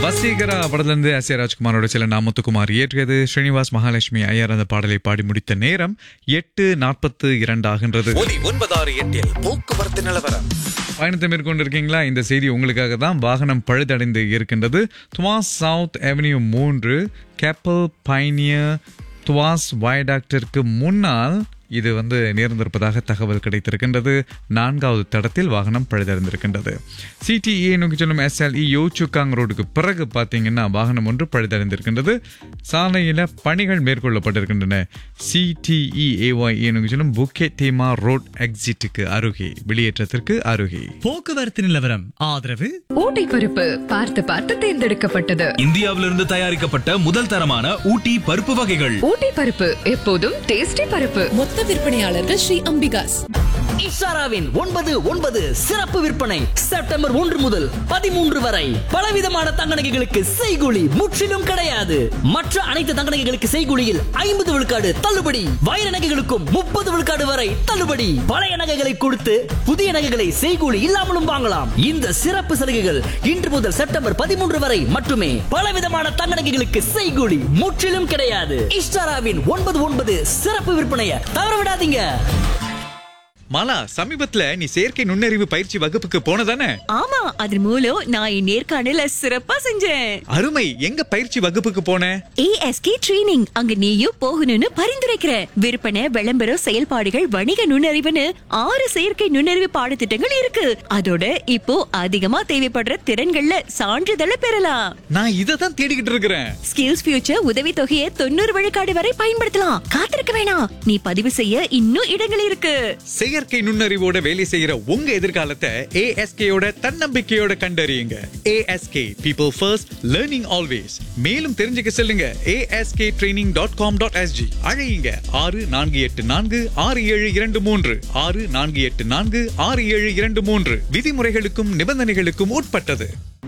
வசீகரா படத்திலிருந்து S A ராஜ்குமாரோட சில நாமத்துக்குமார் இயற்றியது ஸ்ரீனிவாஸ் மகாலட்சுமி ஐயர் அந்த பாடலை பாடி முடித்த நேரம் எட்டு நாற்பத்து இரண்டு ஆகின்றது ஒலி ஒன்பதாறு எட்டில் போக்குவரத்து நிலவரம் பயணத்தை மேற்கொண்டிருக்கீங்களா இந்த செய்தி உங்களுக்காக தான் வாகனம் பழுதடைந்து இருக்கின்றது துவாஸ் சவுத் அவென்யூ மூன்று கேப்பல் பைனியர் துவாஸ் வயடாக்டிற்கு முன்னால் இது வந்து நேர்ந்திருப்பதாக தகவல் கிடைத்திருக்கின்றது நான்காவது தடத்தில் வாகனம் பழுதடைந்திருக்கின்றது சிடிஇ நோக்கி செல்லும் எஸ்எல்இ யோச்சுக்காங் ரோடுக்கு பிறகு பார்த்தீங்கன்னா வாகனம் ஒன்று பழுதடைந்திருக்கின்றது சாலையில் பணிகள் மேற்கொள்ளப்பட்டிருக்கின்றன சிடிஇ ஏஒய் நோக்கி செல்லும் புக்கே தேமா ரோட் எக்ஸிட்டுக்கு அருகே வெளியேற்றத்திற்கு அருகே போக்குவரத்து நிலவரம் ஆதரவு ஊட்டி பருப்பு பார்த்து பார்த்து தேர்ந்தெடுக்கப்பட்டது இந்தியாவிலிருந்து தயாரிக்கப்பட்ட முதல் தரமான ஊட்டி பருப்பு வகைகள் ஊட்டி பருப்பு எப்போதும் டேஸ்டி பருப்பு மொத்த விற்பனையாளர்கள் ஸ்ரீ அம்பிகாஸ் இஷாராவின் ஒன்பது ஒன்பது சிறப்பு விற்பனை செப்டம்பர் ஒன்று முதல் பதிமூன்று வரை பலவிதமான தங்க நகைகளுக்கு செய்கூலி முற்றிலும் கிடையாது மற்ற அனைத்து தங்க நகைகளுக்கு செய்கூலியில் ஐம்பது விழுக்காடு தள்ளுபடி வைர நகைகளுக்கும் முப்பது விழுக்காடு வரை தள்ளுபடி பழைய நகைகளை கொடுத்து புதிய நகைகளை செய்கூலி இல்லாமலும் வாங்கலாம் இந்த சிறப்பு சலுகைகள் இன்று முதல் செப்டம்பர் பதிமூன்று வரை மட்டுமே பலவிதமான தங்க நகைகளுக்கு செய்கூலி முற்றிலும் கிடையாது இஷ்டாராவின் ஒன்பது ஒன்பது சிறப்பு விற்பனையை தவற விடாதீங்க மாலா சமீபத்துல நீ செயற்கை நுண்ணறிவு பயிற்சி வகுப்புக்கு போனதானே ஆமா அது மூலம் நான் என் நேர்காணல சிறப்பா செஞ்சேன் அருமை எங்க பயிற்சி வகுப்புக்கு போன ஏஎஸ்கே ட்ரெய்னிங் அங்க நீயும் போகணும்னு பரிந்துரைக்கிற விற்பனை விளம்பரம் செயல்பாடுகள் வணிக நுண்ணறிவுன்னு ஆறு செயற்கை நுண்ணறிவு பாடத்திட்டங்கள் இருக்கு அதோட இப்போ அதிகமா தேவைப்படுற திறன்கள்ல சான்றிதழை பெறலாம் நான் இதை தான் தேடிக்கிட்டு இருக்கிறேன் ஸ்கில்ஸ் ஃபியூச்சர் உதவி தொகையை தொண்ணூறு விழுக்காடு வரை பயன்படுத்தலாம் காத்திருக்க வேணாம் நீ பதிவு செய்ய இன்னும் இடங்கள் இருக்கு செயற்கை நுண்ணறிவோட வேலை செய்யற உங்க எதிர்காலத்தை ஏஎஸ்கேயோட தன்னம்பிக்கையோட கண்டறியுங்க ASK people first learning always மேலும் தெரிஞ்சுக்க செல்லுங்க ASK training dot com dot SG அழையுங்க ஆறு நான்கு எட்டு நான்கு ஆறு ஏழு இரண்டு மூன்று ஆறு நான்கு எட்டு நான்கு ஆறு ஏழு இரண்டு மூன்று விதிமுறைகளுக்கும் நிபந்தனைகளுக்கும் உட்பட்டது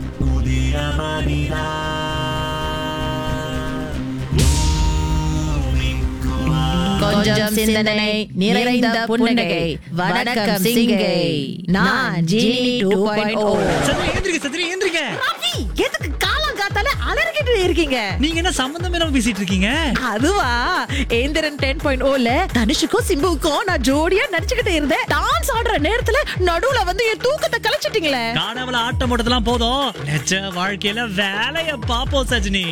கொஞ்சம் சிந்தனை நிறைந்த புன்னகை வணக்கம் சிங்கை நான் ஜீனி டூ பாயிண்ட் ஓ சத்ரி எந்திரிக்க சத்ரி எந்திரிக்க எதுக்கு காலம் காத்தால அலறிக்கிட்டு இருக்கீங்க நீங்க என்ன சம்பந்தம் இல்லாம பேசிட்டு இருக்கீங்க அதுவா ஏந்திரன் டென் பாயிண்ட் ஓல தனுஷுக்கும் சிம்புவுக்கும் நான் ஜோடியா நடிச்சுக்கிட்டு இருந்தேன் டான்ஸ் ஆடுற நேரத்துல நடுவுல வந்து என் தூக்கத்தை கலைச்சிட்டீங்களே காணவள ஆட்டம் போட்டதெல்லாம் போதும் நிஜ வாழ்க்கையில வேலைய பாப்போம் சஜினி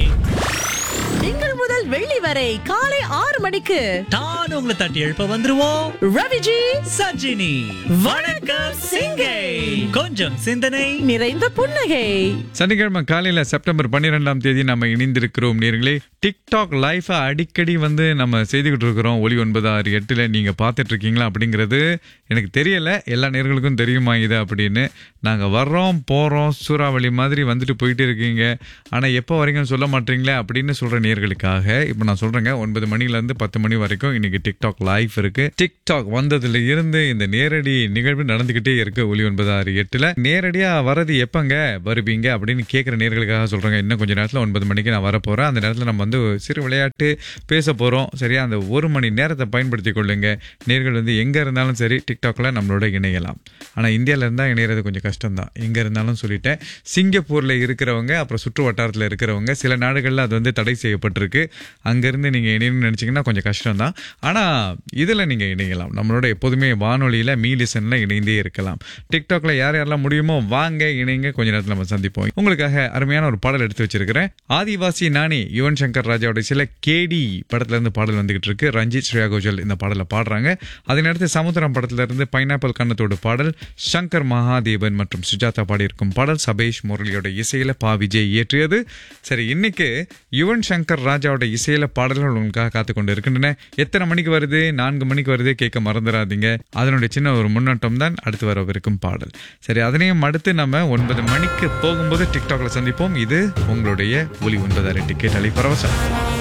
திங்கள் முதல் வெள்ளி வரை காலை ஆறு மணிக்கு தான் உங்களை தட்டி எழுப்ப வந்துருவோம் ரவிஜி சஜினி வணக்கம் சிங்கை கொஞ்சம் சிந்தனை நிறைந்த புன்னகை சனிக்கிழமை காலையில செப்டம்பர் பன்னிரெண்டாம் தேதி நம்ம இணைந்திருக்கிறோம் நேர்களே டிக்டாக் லைஃபை அடிக்கடி வந்து நம்ம செய்துக்கிட்டு இருக்கிறோம் ஒலி ஒன்பது ஆறு எட்டுல நீங்க பார்த்துட்டு இருக்கீங்களா அப்படிங்கிறது எனக்கு தெரியல எல்லா நேர்களுக்கும் தெரியுமா இது அப்படின்னு நாங்க வர்றோம் போறோம் சூறாவளி மாதிரி வந்துட்டு போயிட்டு இருக்கீங்க ஆனா எப்போ வரைக்கும் சொல்ல மாட்டீங்களே அப்படின்னு சொல்ற நேர்களுக்காக இப்போ நான் சொல்றேங்க ஒன்பது மணில இருந்து பத்து மணி வரைக்கும் இன்னைக்கு டிக்டாக் லைஃப் இருக்கு டிக்டாக் வந்ததுல இருந்து இந்த நேரடி நிகழ்வு நடந்துகிட்டே இருக்கு ஒலி ஒன்பது ஆறு எட்டுல நேரடியா வரது எப்பங்க வருவீங்க அப்படின்னு கேட்குற நேர்களுக்காக சொல்றேங்க இன்னும் கொஞ்ச நேரத்துல ஒன்பது மணிக்கு நான் வரப்போறேன் அந்த நேரத்துல நம்ம வந்து சிறு விளையாட்டு பேச போறோம் சரியா அந்த ஒரு மணி நேரத்தை பயன்படுத்திக் கொள்ளுங்க நேர்கள் வந்து எங்க இருந்தாலும் சரி டிக்டாக்ல நம்மளோட இணையலாம் ஆனா இந்தியால இருந்தா இணையறது கொஞ்சம் கஷ்டம் தான் எங்க இருந்தாலும் சொல்லிட்டேன் சிங்கப்பூர்ல இருக்கிறவங்க அப்புறம் சுற்று வட்டாரத்துல இருக்கிறவங்க சில நாடுகள்ல அது வந்து தடை செய்யப்பட்டிருக்கு அங்கிருந்து நீங்க இணையணும்னு நினைச்சீங்கன்னா கொஞ்சம் கஷ்டம் தான் ஆனா இதுல நீங்க இணையலாம் நம்மளோட எப்போதுமே வானொலியில மீ லிசன்ல இணைந்தே இருக்கலாம் டிக்டாக்ல யார் யாரெல்லாம் முடியுமோ வாங்க இணைங்க கொஞ்ச நேரத்துல நம்ம சந்திப்போம் உங்களுக்காக அருமையான ஒரு பாடல் எடுத்து வச்சிருக்கிறேன் ஆதிவாசி நானி யுவன் சங்கர் ராஜாவோட சில கேடி படத்துல இருந்து பாடல் வந்துகிட்டு இருக்கு ரஞ்சித் ஸ்ரேயா கோஜல் இந்த பாடலை பாடுறாங்க அதே நேரத்தில் சமுத்திரம் படத்துல இருந்து பைனாப்பிள் கண்ணத்தோட பாடல் சங்கர் மகாதேவன் மற்றும் சுஜாதா பாடியிருக்கும் பாடல் சபேஷ் முரளியோட இசையில பா விஜய் இயற்றியது சரி இன்னைக்கு யுவன் சங்கர் ராஜாவோட இசையில பாடல்கள் உங்களுக்காக காத்து கொண்டு இருக்கின்றன எத்தனை மணிக்கு வருது நான்கு மணிக்கு வருது கேட்க மறந்துடாதீங்க அதனுடைய சின்ன ஒரு முன்னோட்டம் தான் அடுத்து வரவிருக்கும் பாடல் சரி அதனையும் அடுத்து நம்ம ஒன்பது மணிக்கு போகும்போது டிக்டாக்ல சந்திப்போம் இது உங்களுடைய ஒலி ஒன்பதாயிரம் டிக்கெட் அலை பரவசம்